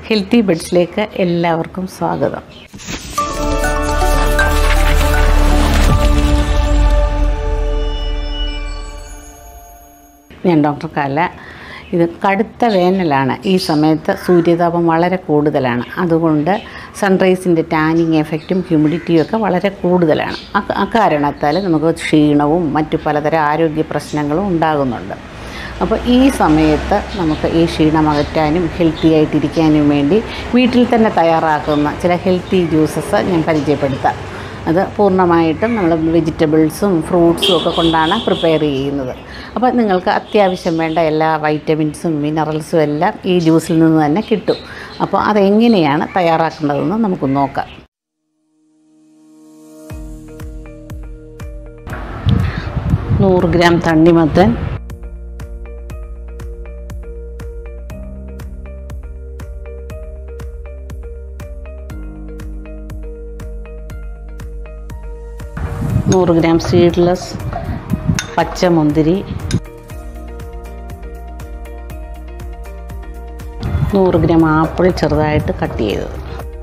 healthy ബെഡ്സിലേക്ക് എല്ലാവർക്കും സ്വാഗതം ഞാൻ ഡോക്ടർ കല ഇത് കടുത്ത വേനലാണ് ഈ സമയത്ത് സൂര്യതാപം വളരെ കൂടുതലാണ് അതുകൊണ്ട് സൺറൈസിൻ്റെ ടാനിങ് എഫക്റ്റും ഹ്യൂമിഡിറ്റിയും ഒക്കെ വളരെ കൂടുതലാണ് അ- അക്കാരണത്താൽ നമുക്ക് ക്ഷീണവും മറ്റു പലതരം ആരോഗ്യ പ്രശ്നങ്ങളും ഉണ്ടാകുന്നുണ്ട് അപ്പോൾ ഈ സമയത്ത് നമുക്ക് ഈ ക്ഷീണം അകറ്റാനും ഹെൽത്തി ആയിട്ടിരിക്കാനും വേണ്ടി വീട്ടിൽ തന്നെ തയ്യാറാക്കുന്ന ചില ഹെൽത്തി ജ്യൂസസ് ഞാൻ പരിചയപ്പെടുത്താം അത് പൂർണ്ണമായിട്ടും നമ്മൾ വെജിറ്റബിൾസും ഫ്രൂട്ട്സും ഒക്കെ കൊണ്ടാണ് പ്രിപ്പയർ ചെയ്യുന്നത് അപ്പോൾ നിങ്ങൾക്ക് അത്യാവശ്യം വേണ്ട എല്ലാ വൈറ്റമിൻസും മിനറൽസും എല്ലാം ഈ ജ്യൂസിൽ നിന്ന് തന്നെ കിട്ടും അപ്പോൾ അതെങ്ങനെയാണ് തയ്യാറാക്കേണ്ടതെന്ന് നമുക്ക് നോക്കാം നൂറ് ഗ്രാം തണ്ണിമത്തൻ നൂറ് ഗ്രാം സീഡ്ലെസ് പച്ചമുന്തിരി നൂറ് ഗ്രാം ആപ്പിൾ ചെറുതായിട്ട് കട്ട് ചെയ്തത്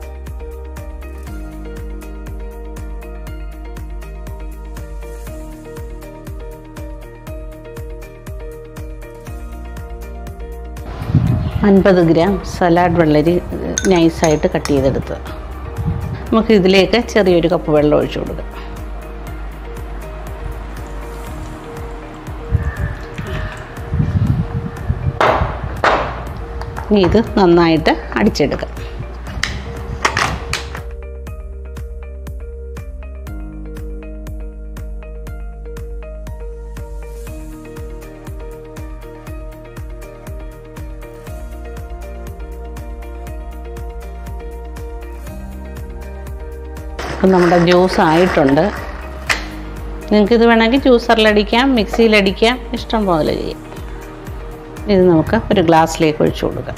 അൻപത് ഗ്രാം സലാഡ് വെള്ളരി നൈസായിട്ട് കട്ട് ചെയ്തെടുത്ത് നമുക്ക് ഇതിലേക്ക് ചെറിയൊരു കപ്പ് വെള്ളം ഒഴിച്ചു കൊടുക്കാം ഇനി ഇത് നന്നായിട്ട് അടിച്ചെടുക്കാം അപ്പം നമ്മുടെ ജ്യൂസ് ആയിട്ടുണ്ട് നിങ്ങൾക്കിത് വേണമെങ്കിൽ ജ്യൂസറിലടിക്കാം മിക്സിയിലടിക്കാം ഇഷ്ടം പോലെ ചെയ്യാം ഇത് നമുക്ക് ഒരു ഗ്ലാസ്സിലേക്ക് ഒഴിച്ചു കൊടുക്കാം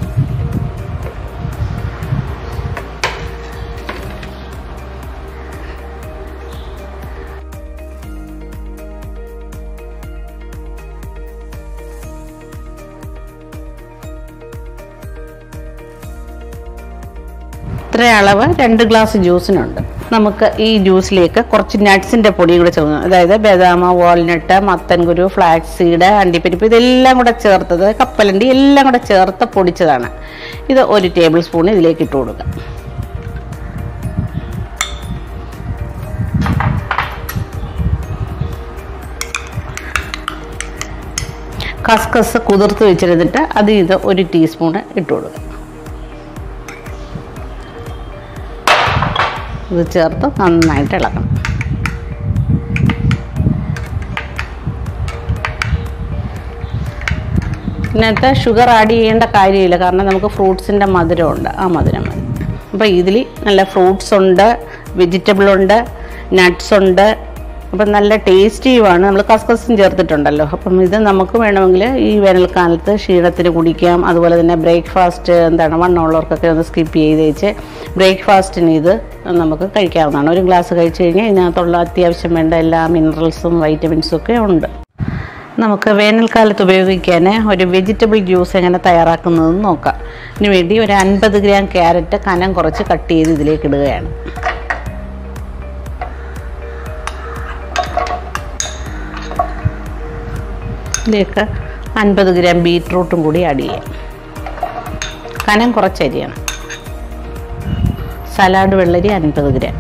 ഇത്ര അളവ് രണ്ട് ഗ്ലാസ് ജ്യൂസിനുണ്ട് നമുക്ക് ഈ ജ്യൂസിലേക്ക് കുറച്ച് നട്ട്സിൻ്റെ പൊടി കൂടെ ചേർക്കണം അതായത് ബദാമ വാൾനട്ട് മത്തൻകുരു ഫ്ലാക്സ് സീഡ് അണ്ടിപ്പരിപ്പ് ഇതെല്ലാം കൂടെ ചേർത്തത് കപ്പലണ്ടി എല്ലാം കൂടെ ചേർത്ത് പൊടിച്ചതാണ് ഇത് ഒരു ടേബിൾ സ്പൂൺ ഇതിലേക്ക് ഇട്ട് കൊടുക്കാം കസ്കസ് കുതിർത്ത് വെച്ചിരുന്നിട്ട് അത് ഇത് ഒരു ടീസ്പൂണ് ഇട്ട് കൊടുക്കാം ഇത് ചേർത്ത് നന്നായിട്ട് ഇളക്കണം ഇതിനകത്ത് ഷുഗർ ആഡ് ചെയ്യേണ്ട കാര്യമില്ല കാരണം നമുക്ക് ഫ്രൂട്ട്സിൻ്റെ മധുരമുണ്ട് ആ മധുരം മതി അപ്പോൾ ഇതിൽ നല്ല ഫ്രൂട്ട്സ് ഉണ്ട് വെജിറ്റബിൾ ഉണ്ട് നട്ട്സ് ഉണ്ട് അപ്പം നല്ല ടേസ്റ്റിയുമാണ് നമ്മൾ കസ്കസും ചേർത്തിട്ടുണ്ടല്ലോ അപ്പം ഇത് നമുക്ക് വേണമെങ്കിൽ ഈ വേനൽക്കാലത്ത് ക്ഷീണത്തിന് കുടിക്കാം അതുപോലെ തന്നെ ബ്രേക്ക്ഫാസ്റ്റ് എന്താണ് വണ്ണമുള്ളവർക്കൊക്കെ ഒന്ന് സ്കിപ്പ് ചെയ്ത് വെച്ച് ബ്രേക്ക്ഫാസ്റ്റിന് ഇത് നമുക്ക് കഴിക്കാവുന്നതാണ് ഒരു ഗ്ലാസ് കഴിച്ച് കഴിഞ്ഞാൽ ഇതിനകത്തുള്ള അത്യാവശ്യം വേണ്ട എല്ലാ മിനറൽസും വൈറ്റമിൻസും ഒക്കെ ഉണ്ട് നമുക്ക് വേനൽക്കാലത്ത് ഉപയോഗിക്കാൻ ഒരു വെജിറ്റബിൾ ജ്യൂസ് എങ്ങനെ തയ്യാറാക്കുന്നതെന്ന് നോക്കാം ഇതിന് വേണ്ടി ഒരു അൻപത് ഗ്രാം ക്യാരറ്റ് കനം കുറച്ച് കട്ട് ചെയ്ത് ഇതിലേക്ക് ഇടുകയാണ് ഇതിലേക്ക് അൻപത് ഗ്രാം ബീറ്റ്റൂട്ടും കൂടി ആഡ് ചെയ്യാം കനം കുറച്ച് അരിയണം സലാഡ് വെള്ളരി അൻപത് ഗ്രാം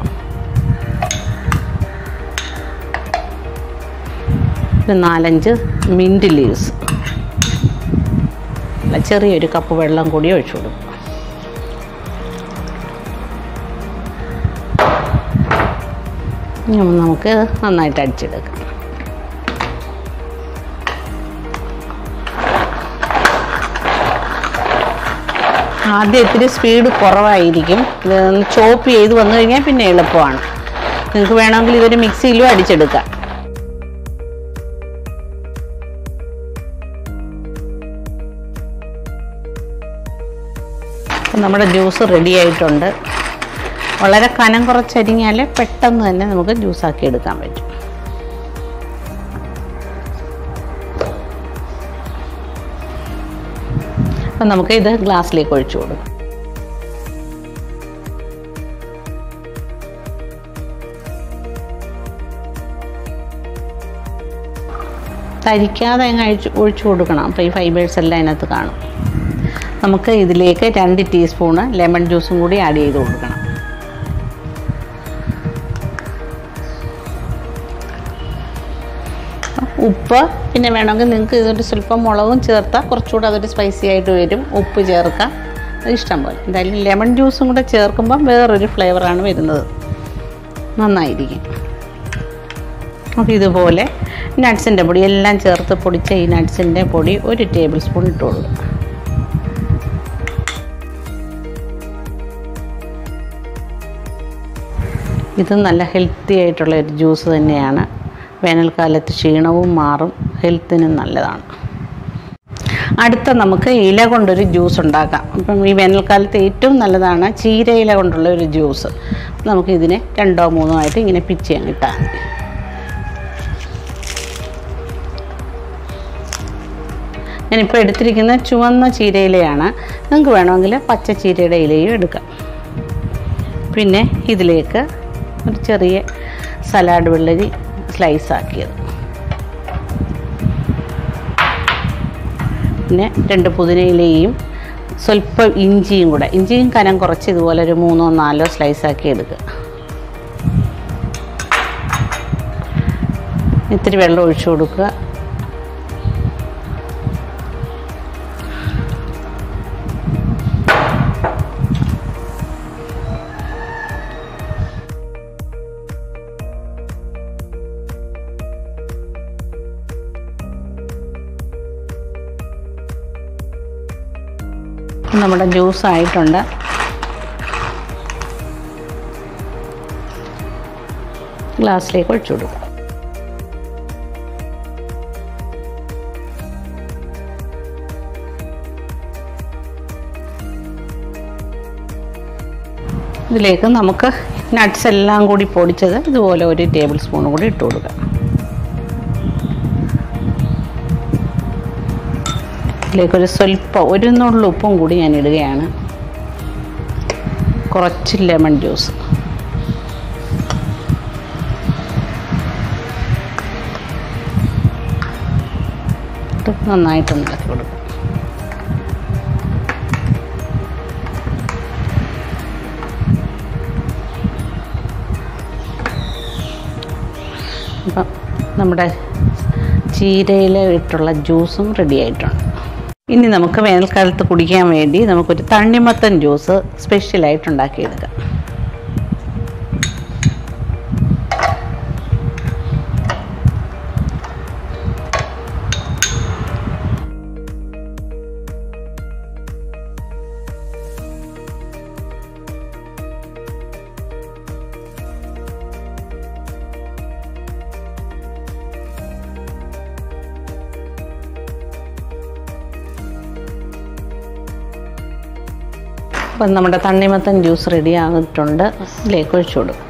ഒരു നാലഞ്ച് മിൻറ്റ് ലീവ്സ് ചെറിയൊരു കപ്പ് വെള്ളം കൂടി ഒഴിച്ചു കൊടുക്കും ഇനി നമുക്ക് നന്നായിട്ട് അടിച്ചെടുക്കാം ആദ്യം ഇത്തിരി സ്പീഡ് കുറവായിരിക്കും ഇത് ചോപ്പ് ചെയ്ത് വന്നു കഴിഞ്ഞാൽ പിന്നെ എളുപ്പമാണ് നിങ്ങൾക്ക് വേണമെങ്കിൽ ഇതൊരു മിക്സിയിലും അടിച്ചെടുക്കാം അപ്പം നമ്മുടെ ജ്യൂസ് റെഡി ആയിട്ടുണ്ട് വളരെ കനം കുറച്ചരിഞ്ഞാൽ പെട്ടെന്ന് തന്നെ നമുക്ക് ജ്യൂസാക്കി എടുക്കാൻ പറ്റും അപ്പം നമുക്ക് ഇത് ഗ്ലാസ്സിലേക്ക് ഒഴിച്ചു കൊടുക്കാം തരിക്കാതെ അങ്ങ് അഴിച്ച് ഒഴിച്ചു കൊടുക്കണം അപ്പോൾ ഈ ഫൈബേഴ്സ് എല്ലാം അതിനകത്ത് കാണും നമുക്ക് ഇതിലേക്ക് രണ്ട് ടീസ്പൂണ് ലെമൺ ജ്യൂസും കൂടി ആഡ് ചെയ്ത് കൊടുക്കണം ഉപ്പ് പിന്നെ വേണമെങ്കിൽ നിങ്ങൾക്ക് ഇതൊരു സ്വല്പം മുളകും ചേർത്താൽ കുറച്ചുകൂടെ അതൊരു സ്പൈസി ആയിട്ട് വരും ഉപ്പ് ചേർക്കാം അത് ഇഷ്ടം പോലെ എന്തായാലും ലെമൺ ജ്യൂസും കൂടെ ചേർക്കുമ്പം വേറൊരു ഫ്ലേവറാണ് വരുന്നത് നന്നായിരിക്കും അപ്പോൾ ഇതുപോലെ നട്ട്സിൻ്റെ പൊടി എല്ലാം ചേർത്ത് പൊടിച്ച ഈ നട്ട്സിൻ്റെ പൊടി ഒരു ടേബിൾ സ്പൂൺ ഇട്ട് കൊടുക്കുക ഇത് നല്ല ഹെൽത്തി ആയിട്ടുള്ള ഒരു ജ്യൂസ് തന്നെയാണ് വേനൽക്കാലത്ത് ക്ഷീണവും മാറും ഹെൽത്തിനും നല്ലതാണ് അടുത്ത നമുക്ക് ഇല കൊണ്ടൊരു ജ്യൂസ് ഉണ്ടാക്കാം അപ്പം ഈ വേനൽക്കാലത്ത് ഏറ്റവും നല്ലതാണ് ചീര ഇല കൊണ്ടുള്ള ഒരു ജ്യൂസ് നമുക്ക് ഇതിനെ രണ്ടോ മൂന്നോ ആയിട്ട് ഇങ്ങനെ പിച്ച് അങ്ങ് ഇട്ടാൽ മതി ഞാനിപ്പോൾ എടുത്തിരിക്കുന്ന ചുവന്ന ചീരയിലയാണ് നിങ്ങൾക്ക് വേണമെങ്കിൽ പച്ച ചീരയുടെ ഇലയും എടുക്കാം പിന്നെ ഇതിലേക്ക് ഒരു ചെറിയ സലാഡ് വെള്ളരി സ്ലൈസ് ആക്കിയത് പിന്നെ രണ്ട് പുതിനയിലയും സ്വല്പം ഇഞ്ചിയും കൂടെ ഇഞ്ചിയും കനം കുറച്ച് ഇതുപോലെ ഒരു മൂന്നോ നാലോ സ്ലൈസ് ആക്കി എടുക്കുക ഇത്തിരി വെള്ളം ഒഴിച്ചു കൊടുക്കുക നമ്മുടെ ജ്യൂസ് ആയിട്ടുണ്ട് ഗ്ലാസ്സിലേക്ക് ഒഴിച്ചു കൊടുക്കും ഇതിലേക്ക് നമുക്ക് നട്ട്സ് എല്ലാം കൂടി പൊടിച്ചത് ഇതുപോലെ ഒരു ടേബിൾ സ്പൂൺ കൂടി ഇട്ട് കൊടുക്കാം ഇതിലേക്കൊരു സ്വല്പം ഒരു നുള്ളു ഉപ്പും കൂടി ഞാൻ ഇടുകയാണ് കുറച്ച് ലെമൺ ജ്യൂസ് ഇട്ട് നന്നായിട്ടൊന്ന് ഇളക്കി കൊടുക്കും അപ്പം നമ്മുടെ ചീരയിൽ ഇട്ടുള്ള ജ്യൂസും റെഡി ആയിട്ടുണ്ട് ഇനി നമുക്ക് വേനൽക്കാലത്ത് കുടിക്കാൻ വേണ്ടി നമുക്കൊരു തണ്ണിമത്തൻ ജ്യൂസ് സ്പെഷ്യലായിട്ട് ഉണ്ടാക്കിയെടുക്കാം അപ്പം നമ്മുടെ തണ്ണിമത്തൻ ജ്യൂസ് റെഡി ആയിട്ടുണ്ട് ഇതിലേക്ക് ഒഴിച്ചു കൊടുക്കും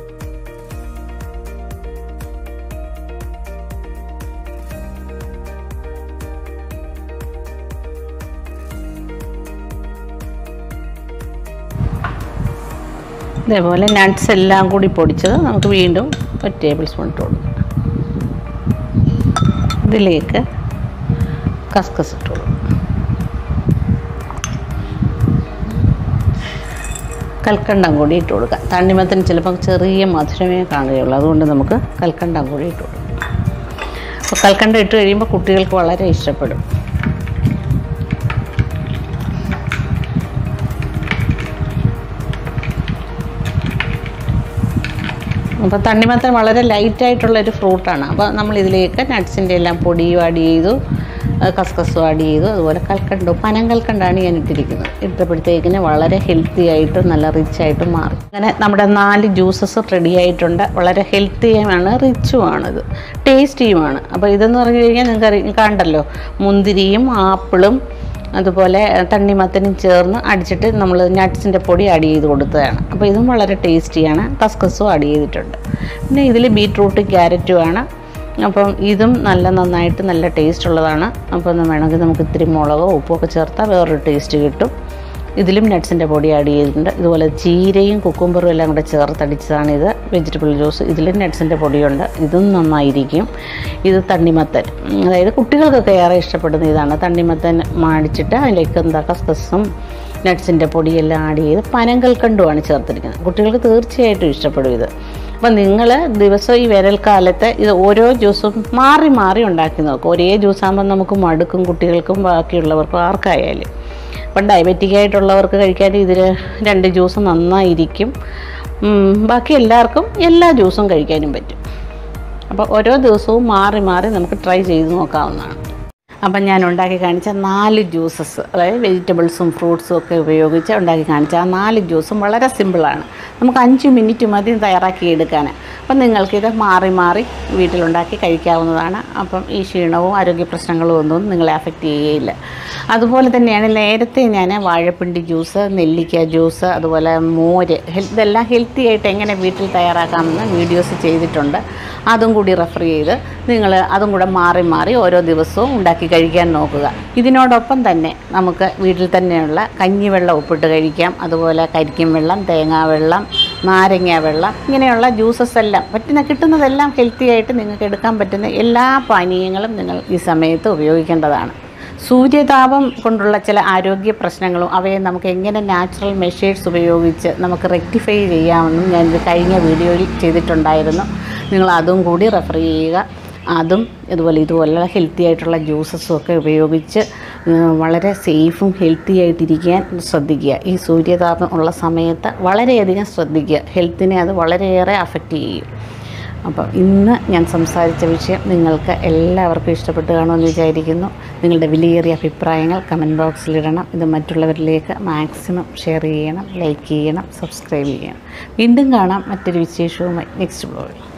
ഇതേപോലെ നട്ട്സ് എല്ലാം കൂടി പൊടിച്ചത് നമുക്ക് വീണ്ടും ഒരു ടേബിൾ സ്പൂൺ ഇട്ട് കൊടുക്കും ഇതിലേക്ക് കസ്കസ് ഇട്ട് കൊടുക്കും കൽക്കണ്ടം കൂടി ഇട്ട് കൊടുക്കാം തണ്ണിമത്തിന് ചിലപ്പോൾ ചെറിയ മധുരമേ കാണുകയുള്ളൂ അതുകൊണ്ട് നമുക്ക് കൽക്കണ്ടം കൂടി ഇട്ട് കൊടുക്കാം അപ്പോൾ കൽക്കണ്ടം ഇട്ട് കഴിയുമ്പോൾ കുട്ടികൾക്ക് വളരെ ഇഷ്ടപ്പെടും അപ്പോൾ തണ്ണിമത്തൻ വളരെ ലൈറ്റായിട്ടുള്ളൊരു ഫ്രൂട്ടാണ് അപ്പോൾ നമ്മൾ ഇതിലേക്ക് നട്ട്സിൻ്റെ എല്ലാം പൊടിയും ആഡ് ചെയ്തു കസ്കസും ആഡ് ചെയ്തു അതുപോലെ കൽക്കണ്ടവും പനം കൽക്കണ്ടാണ് ഞാൻ ഇട്ടിരിക്കുന്നത് ഇട്ടപ്പോഴത്തേക്കിന് വളരെ ഹെൽത്തി ആയിട്ടും നല്ല റിച്ച് ആയിട്ടും മാറി അങ്ങനെ നമ്മുടെ നാല് ജ്യൂസസ് റെഡി ആയിട്ടുണ്ട് വളരെ ഹെൽത്തിയുമാണ് റിച്ചുമാണിത് ടേസ്റ്റിയുമാണ് അപ്പോൾ ഇതെന്ന് പറഞ്ഞു കഴിഞ്ഞാൽ നിങ്ങൾക്ക് അറി കണ്ടല്ലോ മുന്തിരിയും ആപ്പിളും അതുപോലെ തണ്ണിമത്തനും ചേർന്ന് അടിച്ചിട്ട് നമ്മൾ നട്ട്സിൻ്റെ പൊടി ആഡ് ചെയ്ത് കൊടുത്തതാണ് അപ്പോൾ ഇതും വളരെ ടേസ്റ്റിയാണ് കസ്കസും ആഡ് ചെയ്തിട്ടുണ്ട് പിന്നെ ഇതിൽ ബീട്രൂട്ട് ക്യാരറ്റുമാണ് അപ്പം ഇതും നല്ല നന്നായിട്ട് നല്ല ടേസ്റ്റ് ഉള്ളതാണ് അപ്പോൾ ഒന്ന് വേണമെങ്കിൽ നമുക്ക് ഇത്തിരി മുളകോ ഉപ്പോ ഒക്കെ ചേർത്താൽ വേറൊരു ടേസ്റ്റ് കിട്ടും ഇതിലും നട്ട്സിൻ്റെ പൊടി ആഡ് ചെയ്തിട്ടുണ്ട് ഇതുപോലെ ചീരയും കുക്കുംബറും എല്ലാം കൂടെ ചേർത്തടിച്ചതാണ് ഇത് വെജിറ്റബിൾ ജ്യൂസ് ഇതിലും നട്ട്സിൻ്റെ പൊടിയുണ്ട് ഇതും നന്നായിരിക്കും ഇത് തണ്ണിമത്തൻ ഉം, അതായത് കുട്ടികൾക്കൊക്കെ ഏറെ ഇഷ്ടപ്പെടുന്ന ഇതാണ് തണ്ണിമത്തൻ മാടിച്ചിട്ട് അതിലേക്ക് എന്താ കസ്കസും നട്ട്സിൻ്റെ പൊടിയെല്ലാം ആഡ് ചെയ്ത് പനങ്കൽക്കണ്ടുമാണ് ചേർത്തിരിക്കുന്നത് കുട്ടികൾക്ക് തീർച്ചയായിട്ടും ഇഷ്ടപ്പെടും ഇത് അപ്പം നിങ്ങൾ ദിവസം ഈ വേനൽക്കാലത്ത് ഇത് ഓരോ ജ്യൂസും മാറി മാറി ഉണ്ടാക്കി നോക്കും ഒരേ ജ്യൂസാകുമ്പോൾ നമുക്ക് മടുക്കും കുട്ടികൾക്കും ബാക്കിയുള്ളവർക്കും ആർക്കായാലും അപ്പം ഡയബറ്റിക് ആയിട്ടുള്ളവർക്ക് കഴിക്കാൻ ഇതിൽ രണ്ട് ജ്യൂസ് നന്നായിരിക്കും ഉം, ബാക്കി എല്ലാവർക്കും എല്ലാ ജ്യൂസും കഴിക്കാനും പറ്റും അപ്പോൾ ഓരോ ദിവസവും മാറി മാറി നമുക്ക് ട്രൈ ചെയ്ത് നോക്കാവുന്നതാണ് അപ്പം ഞാൻ ഉണ്ടാക്കി കാണിച്ച നാല് ജ്യൂസസ് അതായത് വെജിറ്റബിൾസും ഫ്രൂട്ട്സും ഒക്കെ ഉപയോഗിച്ച് ഉണ്ടാക്കി കാണിച്ച ആ നാല് ജ്യൂസും വളരെ സിമ്പിളാണ് നമുക്ക് അഞ്ച് മിനിറ്റ് മതി തയ്യാറാക്കി എടുക്കാൻ അപ്പം നിങ്ങൾക്കിത് മാറി മാറി വീട്ടിലുണ്ടാക്കി കഴിക്കാവുന്നതാണ് അപ്പം ഈ ക്ഷീണവും ആരോഗ്യ പ്രശ്നങ്ങളും ഒന്നും നിങ്ങളെ അഫക്റ്റ് ചെയ്യുകയില്ല അതുപോലെ തന്നെയാണ് നേരത്തെ ഞാൻ വാഴപ്പിണ്ടി ജ്യൂസ് നെല്ലിക്ക ജ്യൂസ് അതുപോലെ മോര് ഹെൽ- ഇതെല്ലാം ഹെൽത്തി ആയിട്ട് എങ്ങനെ വീട്ടിൽ തയ്യാറാക്കാമെന്ന് വീഡിയോസ് ചെയ്തിട്ടുണ്ട് അതും കൂടി റെഫർ ചെയ്ത് നിങ്ങൾ അതും കൂടെ മാറി മാറി ഓരോ ദിവസവും ഉണ്ടാക്കി കഴിക്കാൻ നോക്കുക ഇതിനോടൊപ്പം തന്നെ നമുക്ക് വീട്ടിൽ തന്നെയുള്ള കഞ്ഞിവെള്ളം ഉപ്പിട്ട് കഴിക്കാം അതുപോലെ കരിക്കും വെള്ളം തേങ്ങാ വെള്ളം നാരങ്ങ വെള്ളം ഇങ്ങനെയുള്ള ജ്യൂസസ് എല്ലാം പറ്റുന്ന കിട്ടുന്നതെല്ലാം ഹെൽത്തി ആയിട്ട് നിങ്ങൾക്ക് എടുക്കാൻ പറ്റുന്ന എല്ലാ പാനീയങ്ങളും നിങ്ങൾ ഈ സമയത്ത് ഉപയോഗിക്കേണ്ടതാണ് സൂര്യതാപം കൊണ്ടുള്ള ചില ആരോഗ്യ പ്രശ്നങ്ങളും അവയെ നമുക്ക് എങ്ങനെ നാച്ചുറൽ മെഷേഴ്സ് ഉപയോഗിച്ച് നമുക്ക് റെക്ടിഫൈ ചെയ്യാമെന്നും ഞാൻ ഇത് കഴിഞ്ഞ വീഡിയോയിൽ ചെയ്തിട്ടുണ്ടായിരുന്നു നിങ്ങൾ അതും കൂടി റെഫർ ചെയ്യുക അതും ഇതുപോലെ ഇതുപോലുള്ള ഹെൽത്തി ആയിട്ടുള്ള ജ്യൂസസും ഒക്കെ ഉപയോഗിച്ച് ഉം, വളരെ സേഫും ഹെൽത്തി ആയിട്ടിരിക്കാൻ ശ്രദ്ധിക്കുക ഈ സൂര്യതാപം ഉള്ള സമയത്ത് വളരെയധികം ശ്രദ്ധിക്കുക ഹെൽത്തിനെ അത് വളരെയേറെ അഫക്റ്റ് ചെയ്യും അപ്പം ഇന്ന് ഞാൻ സംസാരിച്ച വിഷയം നിങ്ങൾക്ക് എല്ലാവർക്കും ഇഷ്ടപ്പെട്ട് കാണുമെന്ന് വിചാരിക്കുന്നു നിങ്ങളുടെ വിലയേറിയ അഭിപ്രായങ്ങൾ കമൻറ്റ് ബോക്സിലിടണം ഇത് മറ്റുള്ളവരിലേക്ക് മാക്സിമം ഷെയർ ചെയ്യണം ലൈക്ക് ചെയ്യണം സബ്സ്ക്രൈബ് ചെയ്യണം വീണ്ടും കാണാം മറ്റൊരു വിശേഷവുമായി നെക്സ്റ്റ് ബ്ലോഗിൽ